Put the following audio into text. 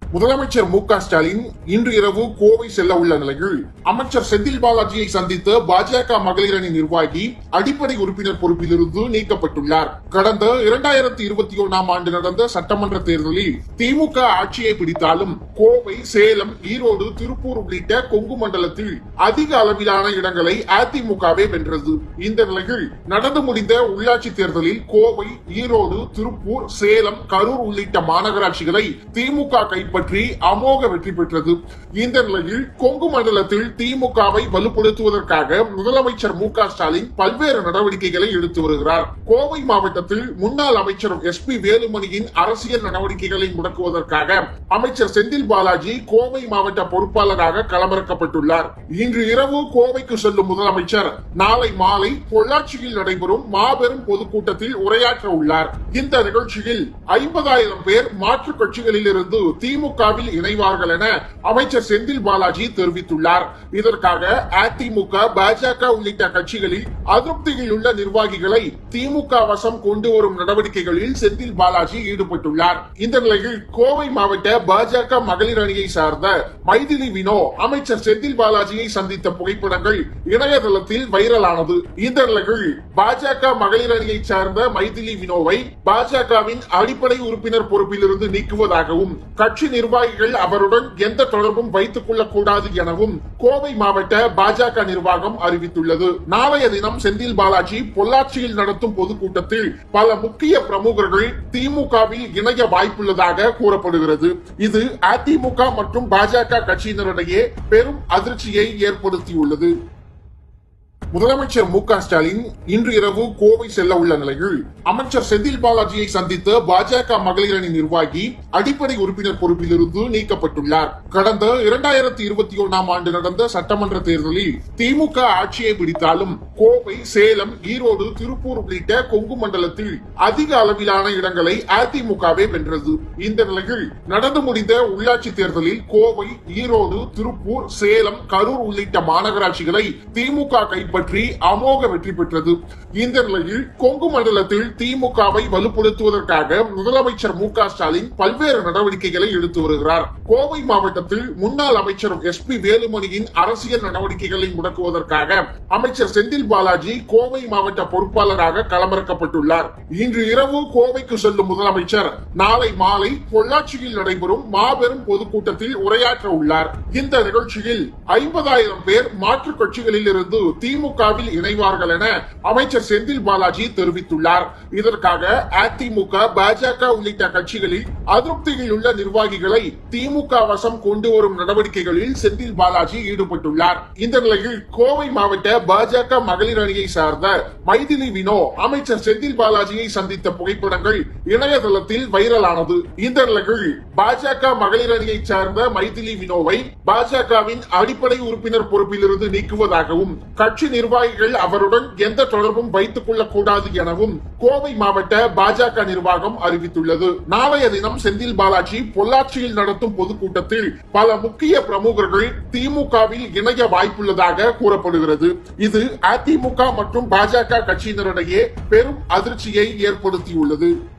முதலமைச்சர் மு க ஸ்டாலின் இன்று இரவு கோவை செல்ல உள்ள நிலையில் அமைச்சர் செந்தில் பாலாஜியை சந்தித்த பாஜக மகளிர் அணி நிர்வாகி அடிப்படை உறுப்பினர் பொறுப்பிலிருந்து நீக்கப்பட்டுள்ளார் கடந்த இரண்டாயிரத்தி இருபத்தி ஒன்னாம் ஆண்டு நடந்த சட்டமன்ற தேர்தலில் திமுக ஆட்சியை பிடித்தாலும் கோவை சேலம் ஈரோடு திருப்பூர் உள்ளிட்ட கொங்கு மண்டலத்தில் அதிக அளவிலான இடங்களை அதிமுகவே வென்றது இந்த நிலையில் நடந்து முடிந்த உள்ளாட்சி தேர்தலில் கோவை ஈரோடு திருப்பூர் சேலம் கரூர் உள்ளிட்ட மாநகராட்சிகளை திமுக கைப்பற்றி அமோக வெற்றி பெற்றது இந்த நிலையில் கொங்கு மண்டலத்தில் திமுகவை வலுப்படுத்துவதற்காக முதலமைச்சர் மு க ஸ்டாலின் பல்வேறு நடவடிக்கைகளை எடுத்து வருகிறார் கோவை மாவட்டத்தில் முன்னாள் அமைச்சர் எஸ் பி வேலுமணியின் அரசியல் நடவடிக்கைகளை முடக்குவதற்காக அமைச்சர் செந்தில் பாலாஜி கோவை மாவட்ட பொறுப்பாளராக களமிறக்கப்பட்டுள்ளார் இன்று இரவு கோவைக்கு செல்லும் முதலமைச்சர் நாளை மாலை பொள்ளாச்சியில் நடைபெறும் மாபெரும் பொதுக்கூட்டத்தில் உரையாற்ற உள்ளார் இந்த நிகழ்ச்சியில் ஐம்பதாயிரம் பேர் மாற்றுக் கட்சிகளில் இருந்து திமுகவில் இணைவார்கள் என அமைச்சர் செந்தில் பாலாஜி தெரிவித்துள்ளார் இதற்காக அதிமுக பாஜக உள்ளிட்ட கட்சிகளில் அதிருப்தியில் உள்ள நிர்வாகிகளை திமுக வசம் கொண்டு வரும் நடவடிக்கைகளில் செந்தில் பாலாஜி ஈடுபட்டுள்ளார் இந்த நிலையில் கோவை மாவட்ட பாஜக மகளிர் அணியை சார்ந்த மைதிலி வினோ அமைச்சர் செந்தில் பாலாஜியை சந்தித்த புகைப்படங்கள் இணையதளத்தில் வைரலானது இந்த நிலையில் பாஜக மகளிர் அணியை சார்ந்த மைதிலி வினோவை பாஜகவின் அடிப்படை உறுப்பினர் பொறுப்பிலிருந்து நீக்குவதாகவும் கட்சி நிர்வாகிகள் அவருடன் எந்த தொடர்பும் வைத்துக் கொள்ளக் கூடாது எனவும் கோவை மாவட்ட பாஜக நிர்வாகம் அறிவித்துள்ளது நாளைய தினம் செந்தில் பாலாஜி பொள்ளாச்சியில் நடத்தும் பொதுக்கூட்டத்தில் பல முக்கிய பிரமுகர்கள் திமுகவில் இணைய வாய்ப்புள்ளதாக கூறப்படுகிறது இது அதிமுக மற்றும் பாஜக கட்சியினரிடையே பெரும் அதிர்ச்சியை ஏற்படுத்தியுள்ளது முதலமைச்சர் மு க ஸ்டாலின் இன்று இரவு கோவை செல்ல உள்ள நிலையில் அமைச்சர் செந்தில் பாலாஜியை சந்தித்த பாஜக மகளிர் அணி நிர்வாகி அடிப்படை உறுப்பினர் பொறுப்பிலிருந்து நீக்கப்பட்டுள்ளார் கடந்த இரண்டாயிரத்தி இருபத்தி ஒன்னாம் ஆண்டு நடந்த சட்டமன்ற தேர்தலில் திமுக ஆட்சியை பிடித்தாலும் கோவை சேலம் ஈரோடு திருப்பூர் உள்ளிட்ட கொங்கு மண்டலத்தில் அதிக அளவிலான இடங்களை அதிமுகவே வென்றது இந்த நிலையில் நடந்து முடிந்த உள்ளாட்சி தேர்தலில் கோவை ஈரோடு திருப்பூர் சேலம் கரூர் உள்ளிட்ட மாநகராட்சிகளை திமுக கைப்பற்றி அமோக வெற்றி பெற்றது இந்த நிலையில் கொங்கு மண்டலத்தில் திமுகவை வலுப்படுத்துவதற்காக முதலமைச்சர் மு க ஸ்டாலின் பல்வேறு நடவடிக்கைகளை எடுத்து வருகிறார் கோவை மாவட்டத்தில் முன்னாள் அமைச்சர் எஸ் பி வேலுமணியின் அரசியல் நடவடிக்கைகளை முடக்குவதற்காக அமைச்சர் செந்தில் பாலாஜி கோவை மாவட்ட பொறுப்பாளராக களமிறக்கப்பட்டுள்ளார் இன்று இரவு கோவைக்கு செல்லும் முதலமைச்சர் நாளை மாலை பொள்ளாச்சியில் நடைபெறும் மாபெரும் பொதுக்கூட்டத்தில் உரையாற்ற உள்ளார் இந்த நிகழ்ச்சியில் ஐம்பதாயிரம் பேர் மாற்றுக் கட்சிகளில் இருந்து திமுகவில் இணைவார்கள் என அமைச்சர் செந்தில் பாலாஜி தெரிவித்துள்ளார் இதற்காக அதிமுக பாஜக உள்ளிட்ட கட்சிகளில் அதிருப்தியில் உள்ள நிர்வாகிகளை திமுக வசம் கொண்டு வரும் நடவடிக்கைகளில் செந்தில் பாலாஜி ஈடுபட்டுள்ளார் இந்த நிலையில் கோவை மாவட்ட பாஜக மகளிர் அணியை சார்ந்த மைதிலி வினோ அமைச்சர் செந்தில் பாலாஜியை சந்தித்த புகைப்படங்கள் இணையதளத்தில் வைரலானது இந்த நிலையில் பாஜக மகளிர் அணியை சார்ந்த மைதிலி வினோவை பாஜகவின் அடிப்படை உறுப்பினர் பொறுப்பிலிருந்து நீக்குவதாகவும் கட்சி நிர்வாகிகள் அவருடன் எந்த தொடர்பும் வைத்துக் கொள்ளக் கூடாது எனவும் கோவை மாவட்ட பாஜக நிர்வாகம் அறிவித்துள்ளது நாளைய தினம் செந்தில் பாலாஜி பொள்ளாச்சியில் நடத்தும் பொதுக்கூட்டத்தில் பல முக்கிய பிரமுகர்கள் திமுகவில் இணைய வாய்ப்புள்ளதாக கூறப்படுகிறது இது அதிமுக மற்றும் பாஜக கட்சியினரிடையே பெரும் அதிர்ச்சியை ஏற்படுத்தியுள்ளது